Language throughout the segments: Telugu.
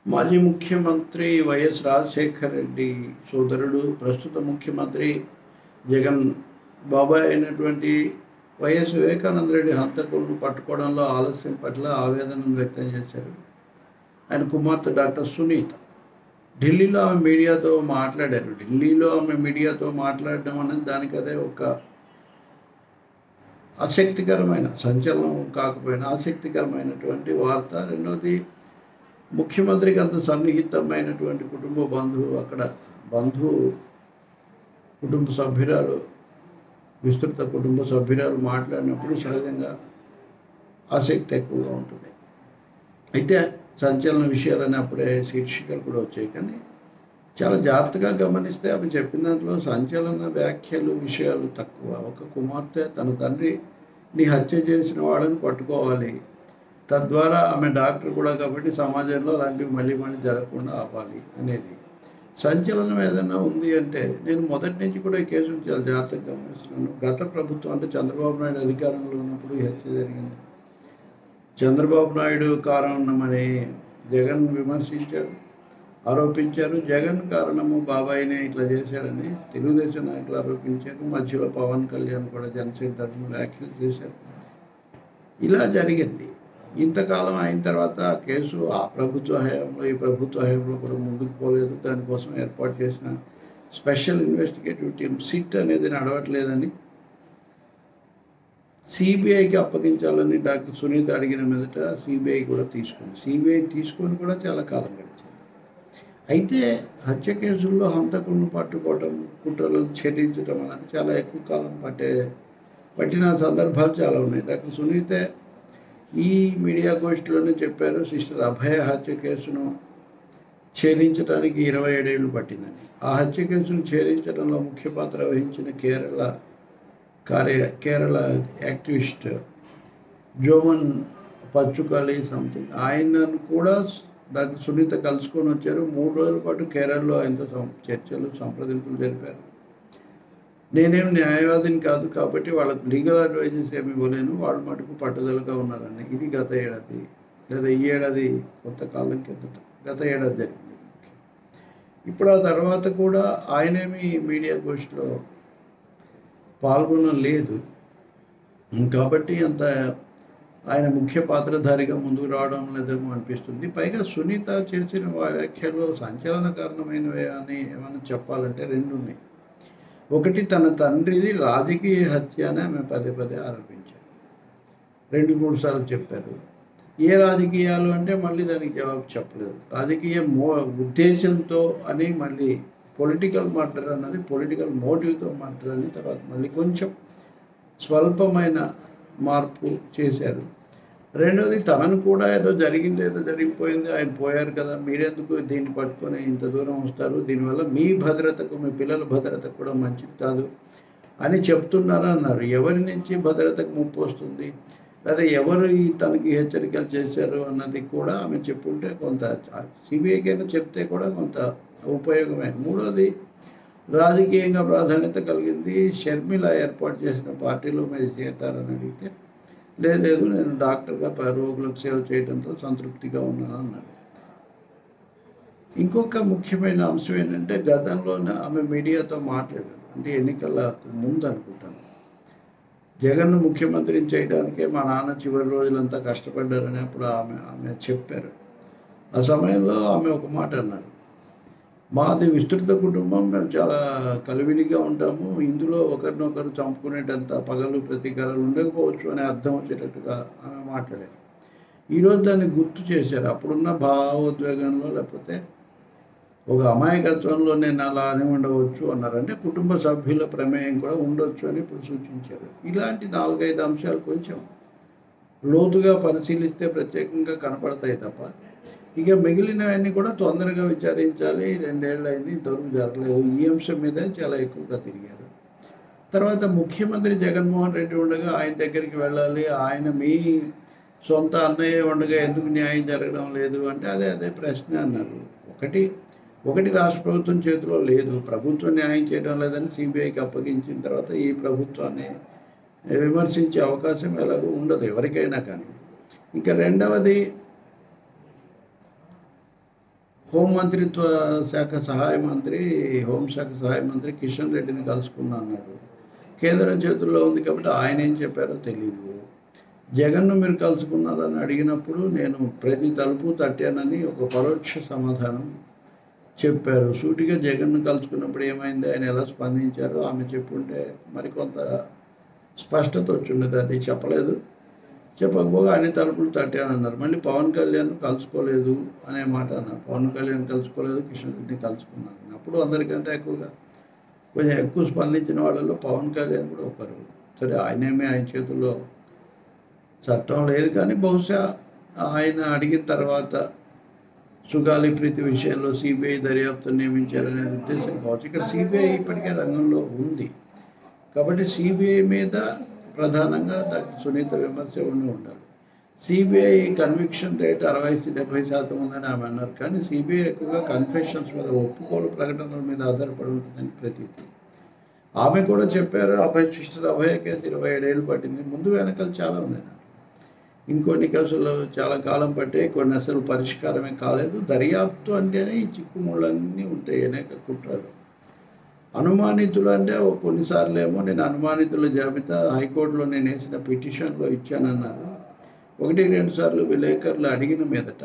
మాజీ ముఖ్యమంత్రి వైఎస్ రాజశేఖర రెడ్డి సోదరుడు ప్రస్తుత ముఖ్యమంత్రి జగన్ బాబాయ్ అయినటువంటి వైఎస్ వివేకానంద రెడ్డి హంతకులను పట్టుకోవడంలో ఆలస్యం పట్ల ఆవేదనను వ్యక్తం చేశారు ఆయన కుమార్తె డాక్టర్ సునీత ఢిల్లీలో ఆమె మీడియాతో మాట్లాడారు ఢిల్లీలో ఆమె మీడియాతో మాట్లాడడం అనేది దానికి అదే ఒక ఆసక్తికరమైన సంచలనం కాకపోయినా ఆసక్తికరమైనటువంటి వార్త రెండవది ముఖ్యమంత్రికి అంత సన్నిహితమైనటువంటి కుటుంబ బంధువు అక్కడ బంధువు కుటుంబ సభ్యురాలు విస్తృత కుటుంబ సభ్యురాలు మాట్లాడినప్పుడు సహజంగా ఆసక్తి ఎక్కువగా ఉంటుంది అయితే సంచలన విషయాలని అప్పుడే శీర్షికలు కూడా వచ్చాయి కానీ చాలా జాగ్రత్తగా గమనిస్తే ఆమె చెప్పిన దాంట్లో సంచలన వ్యాఖ్యలు విషయాలు తక్కువ ఒక కుమార్తె తన తండ్రిని హత్య చేసిన వాళ్ళని పట్టుకోవాలి తద్వారా ఆమె డాక్టర్ కూడా కాబట్టి సమాజంలో అలాంటివి మళ్ళీ మళ్ళీ జరగకుండా ఆపాలి అనేది సంచలనం ఏదైనా ఉంది అంటే నేను మొదటి నుంచి కూడా ఈ కేసును చాలా జాగ్రత్తగా గమనిస్తున్నాను గత ప్రభుత్వం అంటే చంద్రబాబు నాయుడు అధికారంలో ఉన్నప్పుడు ఈ హత్య జరిగింది చంద్రబాబు నాయుడు కారణమని జగన్ విమర్శించారు ఆరోపించారు జగన్ కారణము బాబాయినే ఇట్లా చేశారని తెలుగుదేశం నాయకులు ఆరోపించారు మధ్యలో పవన్ కళ్యాణ్ కూడా జనసేన తరఫున వ్యాఖ్యలు చేశారు ఇలా జరిగింది ఇంతకాలం అయిన తర్వాత ఆ కేసు ఆ ప్రభుత్వ హయాంలో ఈ ప్రభుత్వ హయాంలో కూడా ముందుకు పోలేదు దానికోసం ఏర్పాటు చేసిన స్పెషల్ ఇన్వెస్టిగేటివ్ టీం సిట్ అనేది నడవట్లేదని సిబిఐకి అప్పగించాలని డాక్టర్ సునీత అడిగిన మీదట సిబిఐ కూడా తీసుకుంది సిబిఐ తీసుకొని కూడా చాలా కాలం గడిచింది అయితే హత్య కేసుల్లో హంతకులను పట్టుకోవడం కుట్రలను ఛేదించడం అనేది చాలా ఎక్కువ కాలం పట్టే పట్టిన సందర్భాలు చాలా ఉన్నాయి డాక్టర్ సునీత ఈ మీడియా గోష్ఠిలోనే చెప్పారు సిస్టర్ అభయ హత్య కేసును ఛేదించడానికి ఇరవై ఏడేళ్ళు పట్టిందని ఆ హత్య కేసును ఛేదించడంలో ముఖ్య పాత్ర వహించిన కేరళ కార్య కేరళ యాక్టివిస్ట్ జోమన్ పచ్చుకాలి సంథింగ్ ఆయనను కూడా డాక్టర్ సునీత కలుసుకొని వచ్చారు మూడు రోజుల పాటు కేరళలో ఆయనతో సం- చర్చలు సంప్రదింపులు జరిపారు నేనేం న్యాయవాదిని కాదు కాబట్టి వాళ్ళకి లీగల్ అడ్వైజెస్ ఏమి ఇవ్వలేను వాళ్ళు మటుకు పట్టుదలగా ఉన్నారని ఇది గత ఏడాది లేదా ఈ ఏడాది కొంతకాలం కిందట గత ఏడాది జరిగింది ఇప్పుడు ఆ తర్వాత కూడా ఆయనేమి మీడియా గోష్ఠిలో పాల్గొనలేదు కాబట్టి అంత ఆయన ముఖ్య పాత్రధారిగా ముందుకు రావడం లేదేమో అనిపిస్తుంది పైగా సునీత చేసిన వ్యాఖ్యలు సంచలన కారణమైనవే అని ఏమైనా చెప్పాలంటే రెండు ఉన్నాయి ఒకటి తన తండ్రిది రాజకీయ హత్య అని ఆమె పదే పదే ఆరోపించారు రెండు మూడు సార్లు చెప్పారు ఏ రాజకీయాలు అంటే మళ్ళీ దానికి జవాబు చెప్పలేదు రాజకీయ మో ఉద్దేశంతో అని మళ్ళీ పొలిటికల్ మర్డర్ అన్నది పొలిటికల్ మోటివ్తో మర్డర్ అని తర్వాత మళ్ళీ కొంచెం స్వల్పమైన మార్పు చేశారు రెండోది తనను కూడా ఏదో జరిగింది ఏదో జరిగిపోయింది ఆయన పోయారు కదా మీరెందుకు దీన్ని పట్టుకొని ఇంత దూరం వస్తారు దీనివల్ల మీ భద్రతకు మీ పిల్లల భద్రతకు కూడా మంచిది కాదు అని చెప్తున్నారు అన్నారు ఎవరి నుంచి భద్రతకు ముప్పు వస్తుంది లేదా ఎవరు ఈ తనకి హెచ్చరికలు చేశారు అన్నది కూడా ఆమె చెప్పుంటే కొంత సిబిఐకైనా చెప్తే కూడా కొంత ఉపయోగమే మూడోది రాజకీయంగా ప్రాధాన్యత కలిగింది షర్మిల ఏర్పాటు చేసిన పార్టీలో మీరు చేస్తారని అడిగితే లేదు లేదు నేను డాక్టర్గా ప- రోగులకు సేవ చేయడంతో సంతృప్తిగా ఉన్నాను అన్నారు ఇంకొక ముఖ్యమైన అంశం ఏంటంటే గతంలో ఆమె మీడియాతో మాట్లాడారు అంటే ఎన్నికలకు ముందు అనుకుంటాను జగన్ను ముఖ్యమంత్రిని చేయడానికే మా నాన్న చివరి రోజులంతా కష్టపడ్డారని అప్పుడు ఆమె ఆమె చెప్పారు ఆ సమయంలో ఆమె ఒక మాట అన్నారు మాది విస్తృత కుటుంబం మేము చాలా కలివిడిగా ఉంటాము ఇందులో ఒకరినొకరు చంపుకునేటంత పగలు ప్రతీకారాలు ఉండకపోవచ్చు అనే అర్థం వచ్చేటట్టుగా ఆమె మాట్లాడారు ఈరోజు దాన్ని గుర్తు చేశారు అప్పుడున్న భావోద్వేగంలో లేకపోతే ఒక అమాయకత్వంలో నేను అలా అని ఉండవచ్చు అన్నారు అంటే కుటుంబ సభ్యుల ప్రమేయం కూడా ఉండొచ్చు అని ఇప్పుడు సూచించారు ఇలాంటి నాలుగైదు అంశాలు కొంచెం లోతుగా పరిశీలిస్తే ప్రత్యేకంగా కనపడతాయి తప్ప ఇక మిగిలినవన్నీ కూడా తొందరగా విచారించాలి రెండేళ్ళు అయింది ఇంతవరకు జరగలేదు ఈ అంశం మీద చాలా ఎక్కువగా తిరిగారు తర్వాత ముఖ్యమంత్రి జగన్మోహన్ రెడ్డి ఉండగా ఆయన దగ్గరికి వెళ్ళాలి ఆయన మీ సొంత అన్నయ్య ఉండగా ఎందుకు న్యాయం జరగడం లేదు అంటే అదే అదే ప్రశ్న అన్నారు ఒకటి ఒకటి రాష్ట్ర ప్రభుత్వం చేతిలో లేదు ప్రభుత్వం న్యాయం చేయడం లేదని సిబిఐకి అప్పగించిన తర్వాత ఈ ప్రభుత్వాన్ని విమర్శించే అవకాశం ఎలాగో ఉండదు ఎవరికైనా కానీ ఇంకా రెండవది హోంమంత్రిత్వ శాఖ సహాయ మంత్రి హోంశాఖ సహాయ మంత్రి కిషన్ రెడ్డిని కలుసుకున్నా అన్నాడు కేంద్రం చేతుల్లో ఉంది కాబట్టి ఆయన ఏం చెప్పారో తెలియదు జగన్ను మీరు కలుసుకున్నారని అడిగినప్పుడు నేను ప్రతి తలుపు తట్టానని ఒక పరోక్ష సమాధానం చెప్పారు సూటిగా జగన్ను కలుసుకున్నప్పుడు ఏమైంది ఆయన ఎలా స్పందించారో ఆమె చెప్పుంటే మరికొంత స్పష్టత వచ్చిండదు అది చెప్పలేదు చెప్పకపోగా అన్ని తలుపులు తట్టానన్నారు మళ్ళీ పవన్ కళ్యాణ్ కలుసుకోలేదు అనే మాట అన్నారు పవన్ కళ్యాణ్ కలుసుకోలేదు కిషన్ రెడ్డిని కలుసుకున్నాను అప్పుడు అందరికంటే ఎక్కువగా కొంచెం ఎక్కువ స్పందించిన వాళ్ళలో పవన్ కళ్యాణ్ కూడా ఒకరు సరే ఆయనేమి ఆయన చేతుల్లో చట్టం లేదు కానీ బహుశా ఆయన అడిగిన తర్వాత సుగాలి ప్రీతి విషయంలో సిబిఐ దర్యాప్తు నియమించారనే ఉద్దేశం కావచ్చు ఇక్కడ సిబిఐ ఇప్పటికే రంగంలో ఉంది కాబట్టి సిబిఐ మీద ప్రధానంగా డాక్టర్ సునీత విమర్శ ఉండి ఉండాలి సిబిఐ కన్విక్షన్ రేట్ అరవై డెబ్బై శాతం ఉందని ఆమె అన్నారు కానీ సిబిఐ ఎక్కువగా కన్ఫెషన్స్ మీద ఒప్పుకోలు ప్రకటనల మీద ఆధారపడి ఉంటుందని ప్రతీతి ఆమె కూడా చెప్పారు అభయ సిస్టర్ అభయ కేసు ఇరవై ఏడేళ్ళు పట్టింది ముందు వెనకాల చాలా ఉన్నాయి ఇంకొన్ని కేసులు చాలా కాలం పట్టే కొన్ని అసలు పరిష్కారమే కాలేదు దర్యాప్తు అంటేనే ఈ చిక్కుముళ్ళన్నీ ఉంటాయి అనేక కుట్రలు అనుమానితులు అంటే ఓ కొన్నిసార్లు ఏమో నేను అనుమానితుల జాబితా హైకోర్టులో నేను వేసిన పిటిషన్లో ఇచ్చానన్నారు ఒకటి రెండు సార్లు విలేకరులు అడిగిన మీదట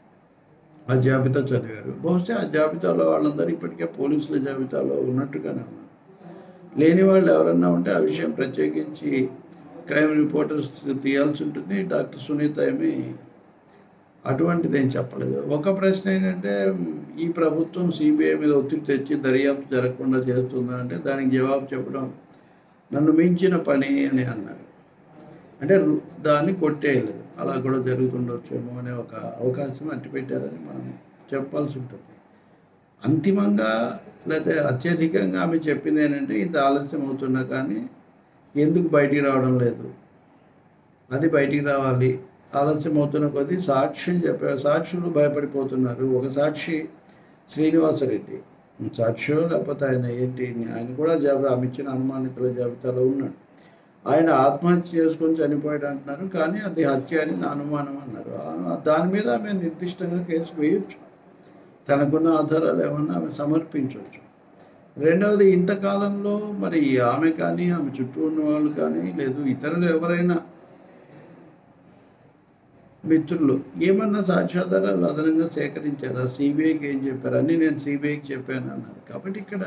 ఆ జాబితా చదివారు బహుశా ఆ జాబితాలో వాళ్ళందరూ ఇప్పటికే పోలీసుల జాబితాలో ఉన్నట్టుగానే ఉన్నారు లేని వాళ్ళు ఎవరన్నా ఉంటే ఆ విషయం ప్రత్యేకించి క్రైమ్ రిపోర్టర్స్ తీయాల్సి ఉంటుంది డాక్టర్ సునీత ఏమి అటువంటిది ఏం చెప్పలేదు ఒక ప్రశ్న ఏంటంటే ఈ ప్రభుత్వం సిబిఐ మీద ఒత్తిడి తెచ్చి దర్యాప్తు జరగకుండా చేస్తుందా అంటే దానికి జవాబు చెప్పడం నన్ను మించిన పని అని అన్నారు అంటే రు- దాన్ని కొట్టేయలేదు అలా కూడా జరుగుతుండొచ్చేమో అనే ఒక అవకాశం అట్టిపెట్టారని మనం చెప్పాల్సి ఉంటుంది అంతిమంగా లేదా అత్యధికంగా ఆమె చెప్పింది ఏంటంటే ఇంత ఆలస్యం అవుతున్నా కానీ ఎందుకు బయటికి రావడం లేదు అది బయటికి రావాలి ఆలస్యం అవుతున్న కొద్దీ సాక్ష్యం చెప్పే సాక్షులు భయపడిపోతున్నారు ఒక సాక్షి శ్రీనివాసరెడ్డి సాక్షి లేకపోతే ఆయన ఏంటి ఆయన కూడా జాబి ఆమె ఇచ్చిన అనుమానితుల జాబితాలో ఉన్నాడు ఆయన ఆత్మహత్య చేసుకొని చనిపోయాడు అంటున్నారు కానీ అది హత్య అని నా అనుమానం అన్నారు ఆ- దాని మీద ఆమె నిర్దిష్టంగా కేసు వేయొచ్చు తనకున్న ఆధారాలు ఏమన్నా ఆమె సమర్పించవచ్చు రెండవది ఇంతకాలంలో మరి ఆమె కానీ ఆమె చుట్టూ ఉన్న వాళ్ళు కానీ లేదు ఇతరులు ఎవరైనా మిత్రులు ఏమన్నా సాక్ష్యాధారాలు అదనంగా సేకరించారా సిబిఐకి ఏం చెప్పారు అన్నీ నేను సిబిఐకి చెప్పాను అన్నారు కాబట్టి ఇక్కడ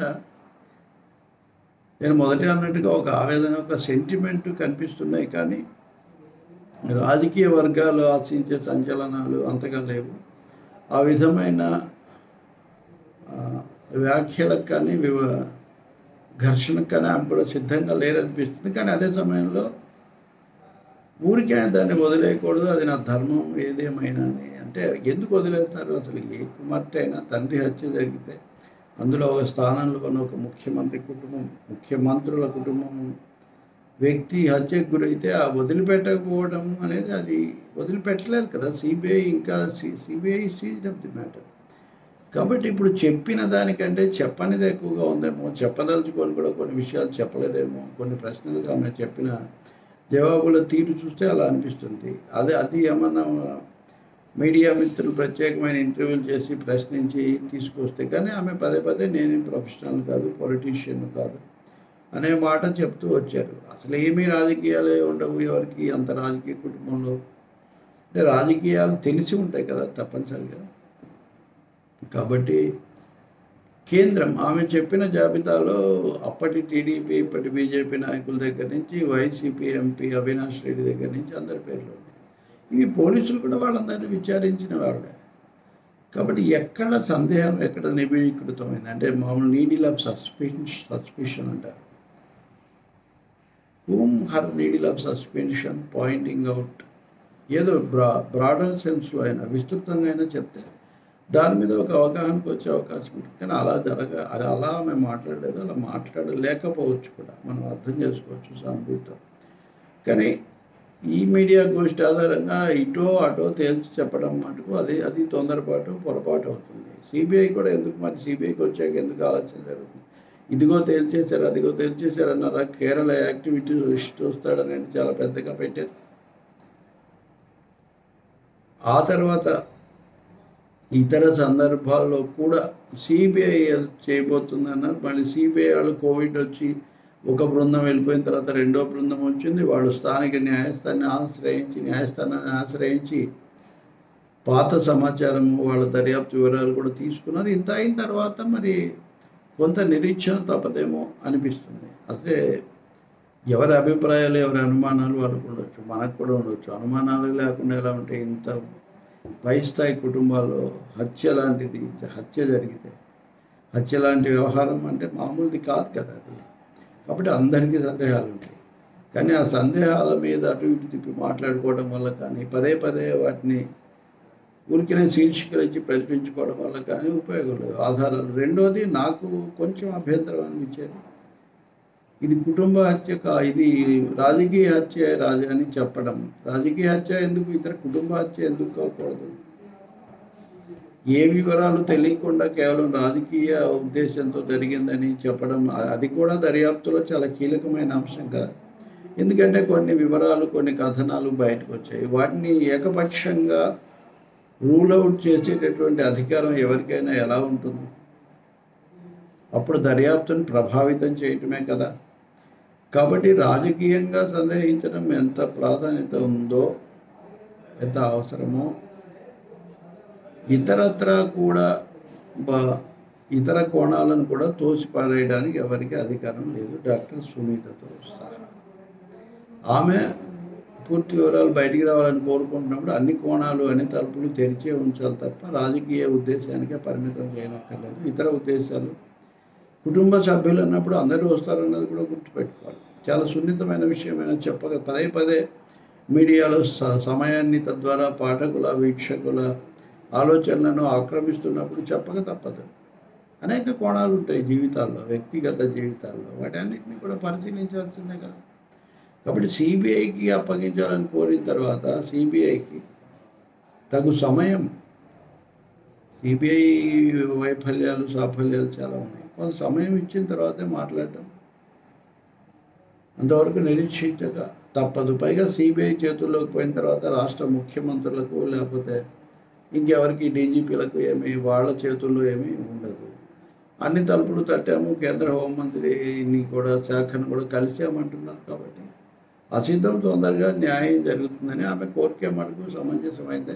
నేను మొదట అన్నట్టుగా ఒక ఆవేదన ఒక సెంటిమెంట్ కనిపిస్తున్నాయి కానీ రాజకీయ వర్గాలు ఆశించే సంచలనాలు అంతగా లేవు ఆ విధమైన ఆ, వ్యాఖ్యలకు కానీ వివ ఘర్షణకు కానీ ఆమె కూడా సిద్ధంగా లేరనిపిస్తుంది కానీ అదే సమయంలో ఊరికైనా దాన్ని వదిలేయకూడదు అది నా ధర్మం ఏదేమైనా అని అంటే ఎందుకు వదిలేస్తారు అసలు ఏ కుమార్తె అయినా తండ్రి హత్య జరిగితే అందులో ఒక స్థానంలో ఉన్న ఒక ముఖ్యమంత్రి కుటుంబం ముఖ్యమంత్రుల కుటుంబం వ్యక్తి హత్యకు గురైతే ఆ వదిలిపెట్టకపోవడం అనేది అది వదిలిపెట్టలేదు కదా సిబిఐ ఇంకా CBI seize of the matter కాబట్టి ఇప్పుడు చెప్పిన దానికంటే చెప్పనిది ఎక్కువగా ఉందేమో చెప్పదలుచుకొని కూడా కొన్ని విషయాలు చెప్పలేదేమో కొన్ని ప్రశ్నలకు ఆమె చెప్పిన జవాబుల తీరు చూస్తే అలా అనిపిస్తుంది అదే అది ఏమన్నా మీడియా మిత్రులు ప్రత్యేకమైన ఇంటర్వ్యూలు చేసి ప్రశ్నించి తీసుకొస్తే కానీ ఆమె పదే పదే నేనేం ప్రొఫెషనల్ కాదు పొలిటీషియన్ కాదు అనే మాట చెప్తూ వచ్చారు అసలు ఏమీ రాజకీయాలే ఉండవు ఎవరికి అంత రాజకీయ కుటుంబంలో అంటే రాజకీయాలు తెలిసి ఉంటాయి కదా తప్పనిసరిగా కాబట్టి కేంద్రం ఆమె చెప్పిన జాబితాలో అప్పటి టీడీపీ ఇప్పటి బీజేపీ నాయకుల దగ్గర నుంచి వైసీపీ ఎంపీ అవినాష్ రెడ్డి దగ్గర నుంచి అందరి పేర్లు ఉన్నాయి ఇవి పోలీసులు కూడా వాళ్ళందరినీ విచారించిన వాళ్ళే కాబట్టి ఎక్కడ సందేహం ఎక్కడ నిబిడీకృతమైంది అంటే మామూలు నీడిల్ ఆఫ్ సస్పెన్ సస్పిషన్ అంటారు whom her needle of suspension pointing out ఏదో బ్రా బ్రాడర్ సెన్స్లో అయినా విస్తృతంగా అయినా చెప్తే దాని మీద ఒక అవగాహనకు వచ్చే అవకాశం ఉంటుంది కానీ అలా జరగ అది అలా ఆమె మాట్లాడలేదు అలా మాట్లాడలేకపోవచ్చు కూడా మనం అర్థం చేసుకోవచ్చు సానుభూతితో కానీ ఈ మీడియా గోష్ఠి ఆధారంగా ఇటో అటో తేల్చి చెప్పడం మటుకు అది అది తొందరపాటు పొరపాటు అవుతుంది సిబిఐ కూడా ఎందుకు మరి సిబిఐకి వచ్చాక ఎందుకు ఆలోచన జరుగుతుంది ఇదిగో తేల్చేశారు అదిగో తేల్చేశారు అన్నారా కేరళ యాక్టివిటీ చూస్తాడనేది చాలా పెద్దగా పెట్టారు ఆ తర్వాత ఇతర సందర్భాల్లో కూడా సిబిఐ చేయబోతుంది అన్నారు మళ్ళీ సిబిఐ వాళ్ళు కోవిడ్ వచ్చి ఒక బృందం వెళ్ళిపోయిన తర్వాత రెండో బృందం వచ్చింది వాళ్ళు స్థానిక న్యాయస్థానాన్ని ఆశ్రయించి న్యాయస్థానాన్ని ఆశ్రయించి పాత సమాచారం వాళ్ళ దర్యాప్తు వివరాలు కూడా తీసుకున్నారు ఇంత అయిన తర్వాత మరి కొంత నిరీక్షణ తప్పదేమో అనిపిస్తుంది అదే ఎవరి అభిప్రాయాలు ఎవరి అనుమానాలు వాళ్ళకు ఉండొచ్చు మనకు కూడా ఉండొచ్చు అనుమానాలు లేకుండా ఎలా ఉంటే ఇంత పై స్థాయి కుటుంబాల్లో హత్య లాంటిది హత్య జరిగితే హత్య లాంటి వ్యవహారం అంటే మామూలుది కాదు కదా అది కాబట్టి అందరికీ సందేహాలు ఉంటాయి కానీ ఆ సందేహాల మీద అటు ఇటు తిప్పి మాట్లాడుకోవడం వల్ల కానీ పదే పదే వాటిని ఊరికినే శీర్షికలు ఇచ్చి ప్రచురించుకోవడం వల్ల కానీ ఉపయోగం లేదు ఆధారాలు రెండోది నాకు కొంచెం అభ్యంతరం అనిపించేది ఇది కుటుంబ హత్య కా ఇది రాజకీయ హత్య రాజ అని చెప్పడం రాజకీయ హత్య ఎందుకు ఇతర కుటుంబ హత్య ఎందుకు కాకూడదు ఏ వివరాలు తెలియకుండా కేవలం రాజకీయ ఉద్దేశంతో జరిగిందని చెప్పడం అ- అది కూడా దర్యాప్తులో చాలా కీలకమైన అంశం కదా ఎందుకంటే కొన్ని వివరాలు కొన్ని కథనాలు బయటకు వచ్చాయి వాటిని ఏకపక్షంగా రూల్ అవుట్ చేసేటటువంటి అధికారం ఎవరికైనా ఎలా ఉంటుంది అప్పుడు దర్యాప్తును ప్రభావితం చేయటమే కదా కాబట్టి రాజకీయంగా సందేహించడం ఎంత ప్రాధాన్యత ఉందో ఎంత అవసరమో ఇతరత్ర కూడా బ- ఇతర కోణాలను కూడా తోసిపారేయడానికి ఎవరికి అధికారం లేదు డాక్టర్ సునీతతో సహా ఆమె పూర్తి వివరాలు బయటికి రావాలని కోరుకుంటున్నప్పుడు అన్ని కోణాలు అన్ని తలుపులు తెరిచే ఉంచాలి తప్ప రాజకీయ ఉద్దేశానికే పరిమితం చేయనక్కర్లేదు ఇతర ఉద్దేశాలు కుటుంబ సభ్యులు అన్నప్పుడు అందరూ వస్తారన్నది కూడా గుర్తుపెట్టుకోవాలి చాలా సున్నితమైన విషయమైన చెప్పక పదే పదే మీడియాలో స- సమయాన్ని తద్వారా పాఠకుల వీక్షకుల ఆలోచనలను ఆక్రమిస్తున్నప్పుడు చెప్పక తప్పదు అనేక కోణాలు ఉంటాయి జీవితాల్లో వ్యక్తిగత జీవితాల్లో వాటన్నిటిని కూడా పరిశీలించాల్సిందే కదా కాబట్టి సిబిఐకి అప్పగించాలని కోరిన తర్వాత సిబిఐకి తగు సమయం సిబిఐ వైఫల్యాలు సాఫల్యాలు చాలా ఉన్నాయి కొంత సమయం ఇచ్చిన తర్వాతే మాట్లాడటం అంతవరకు నిరీక్షించక తప్పదు పైగా సిబిఐ చేతుల్లోకి పోయిన తర్వాత రాష్ట్ర ముఖ్యమంత్రులకు లేకపోతే ఇంకెవరికి డీజీపీలకు ఏమి వాళ్ళ చేతుల్లో ఏమీ ఉండదు అన్ని తలుపులు తట్టాము కేంద్ర హోంమంత్రిని కూడా శాఖను కూడా కలిసామంటున్నారు కాబట్టి అసిద్ధం తొందరగా న్యాయం జరుగుతుందని ఆమె కోరిక మటుకు సమంజసమైందే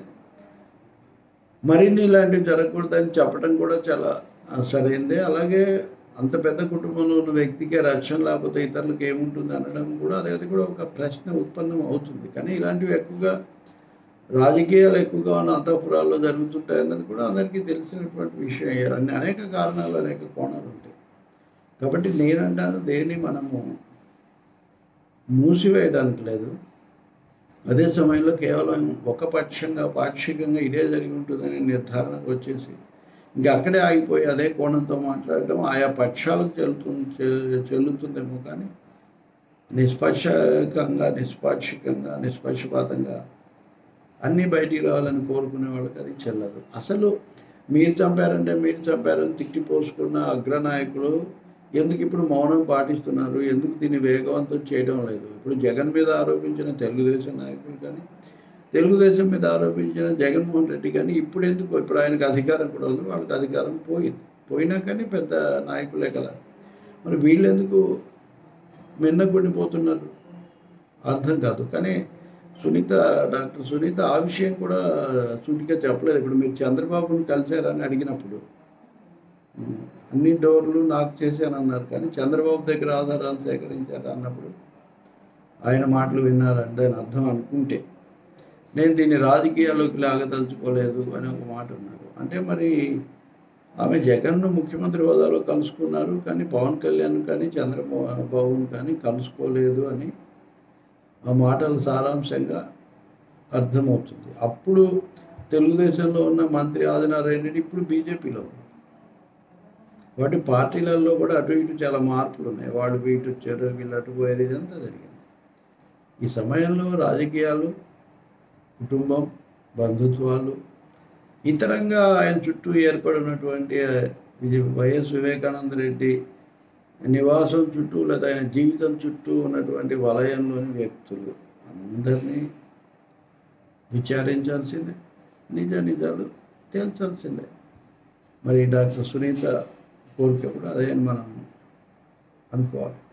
మరిన్ని ఇలాంటివి జరగకూడదని చెప్పడం కూడా చాలా ఆ, సరైందే అలాగే అంత పెద్ద కుటుంబంలో ఉన్న వ్యక్తికే రక్షణ లేకపోతే ఇతరులకు ఏముంటుంది అనడం కూడా అదే అది కూడా ఒక ప్రశ్న ఉత్పన్నం అవుతుంది కానీ ఇలాంటివి ఎక్కువగా రాజకీయాలు ఎక్కువగా ఉన్న అంతఃపురాల్లో జరుగుతుంటాయి అన్నది కూడా అందరికీ తెలిసినటువంటి విషయం అన్ని అనేక కారణాలు అనేక కోణాలు ఉంటాయి కాబట్టి నేనంటాను దేన్ని మనము మూసివేయడానికి లేదు అదే సమయంలో కేవలం ఒక పక్షంగా పాక్షికంగా ఇదే జరిగి ఉంటుందని నిర్ధారణకు వచ్చేసి ఇంకా అక్కడే ఆగిపోయి అదే కోణంతో మాట్లాడటం ఆయా పక్షాలకు చెల్లుతుంది చె- చెల్లుతుందేమో కానీ నిష్పక్షకంగా నిష్పాక్షికంగా నిష్పక్షపాతంగా అన్నీ బయటికి రావాలని కోరుకునే వాళ్ళకి అది చెల్లదు అసలు మీరు చంపారంటే మీరు చంపారని తిట్టిపోసుకున్న అగ్రనాయకులు ఎందుకు ఇప్పుడు మౌనం పాటిస్తున్నారు ఎందుకు దీన్ని వేగవంతం చేయడం లేదు ఇప్పుడు జగన్ మీద ఆరోపించిన తెలుగుదేశం నాయకులు కానీ తెలుగుదేశం మీద ఆరోపించిన జగన్మోహన్ రెడ్డి కానీ ఇప్పుడు ఎందుకు ఇప్పుడు ఆయనకు అధికారం కూడా ఉంది వాళ్ళకి అధికారం పోయింది పోయినా కానీ పెద్ద నాయకులే కదా మరి వీళ్ళు ఎందుకు మిన్నకుండిపోతున్నారు అర్థం కాదు కానీ సునీత డాక్టర్ సునీత ఆ విషయం కూడా సూటిగా చెప్పలేదు ఇప్పుడు మీరు చంద్రబాబుని కలిశారని అడిగినప్పుడు ఉమ్, అన్ని డోర్లు నాకు చేశానన్నారు కానీ చంద్రబాబు దగ్గర ఆధారాలు సేకరించారు అన్నప్పుడు ఆయన మాటలు విన్నారని దాని అర్థం అనుకుంటే నేను దీన్ని రాజకీయాల్లోకి లాగదలుచుకోలేదు అని ఒక మాట ఉన్నారు అంటే మరి ఆమె జగన్ను ముఖ్యమంత్రి హోదాలో కలుసుకున్నారు కానీ పవన్ కళ్యాణ్ కానీ చంద్రబాబును కానీ కలుసుకోలేదు అని ఆ మాటల సారాంశంగా అర్థమవుతుంది అప్పుడు తెలుగుదేశంలో ఉన్న మంత్రి ఆదినారాయణ రెడ్డి ఇప్పుడు బీజేపీలో ఉన్నారు వాటి పార్టీలలో కూడా అటు ఇటు చాలా మార్పులు ఉన్నాయి వాళ్ళు ఇటు వచ్చారు వీళ్ళు అటు పోయేది ఇదంతా జరిగింది ఈ సమయంలో రాజకీయాలు కుటుంబం బంధుత్వాలు ఇతరంగా ఆయన చుట్టూ ఏర్పడినటువంటి విజయ- వైఎస్ వివేకానంద రెడ్డి నివాసం చుట్టూ లేదా ఆయన జీవితం చుట్టూ ఉన్నటువంటి వలయంలోని వ్యక్తులు అందరినీ విచారించాల్సిందే నిజ నిజాలు తేల్చాల్సిందే మరి డాక్టర్ సునీత కోరిక కూడా అదే అని మనం అనుకోవాలి